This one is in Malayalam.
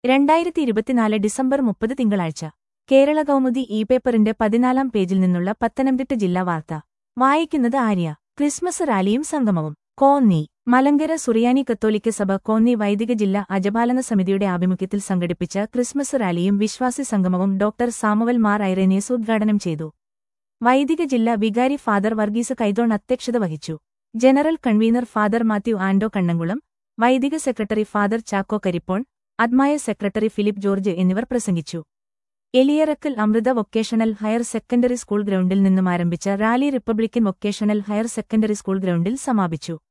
രണ്ടായിരത്തി ഇരുപത്തിനാല് ഡിസംബർ മുപ്പത് തിങ്കളാഴ്ച കേരള കൗമുദി ഇ പേപ്പറിന്റെ പതിനാലാം പേജിൽ നിന്നുള്ള പത്തനംതിട്ട ജില്ലാ വാർത്ത വായിക്കുന്നത് ആര്യ ക്രിസ്മസ് റാലിയും സംഗമവും കോന്നി മലങ്കര സുറിയാനി കത്തോലിക്ക സഭ കോന്നി വൈദിക ജില്ലാ അജപാലന സമിതിയുടെ ആഭിമുഖ്യത്തിൽ സംഘടിപ്പിച്ച ക്രിസ്മസ് റാലിയും വിശ്വാസി സംഗമവും ഡോക്ടർ സാമുവൽ മാർ ഐറേനിയസ് ഉദ്ഘാടനം ചെയ്തു വൈദിക ജില്ലാ വികാരി ഫാദർ വർഗീസ് കൈതോൺ അധ്യക്ഷത വഹിച്ചു general convener father Mathew Ando Kannamkulam വൈദിക സെക്രട്ടറി ഫാദർ ചാക്കോ കരിപ്പോൺ അദ്മായ സെക്രട്ടറി ഫിലിപ്പ് ജോർജ് എന്നിവർ പ്രസംഗിച്ചു Eliyarakkal Amrita vocational higher secondary school ഗ്രൗണ്ടിൽ നിന്നും ആരംഭിച്ച rally Republican vocational higher secondary school ഗ്രൗണ്ടിൽ സമാപിച്ചു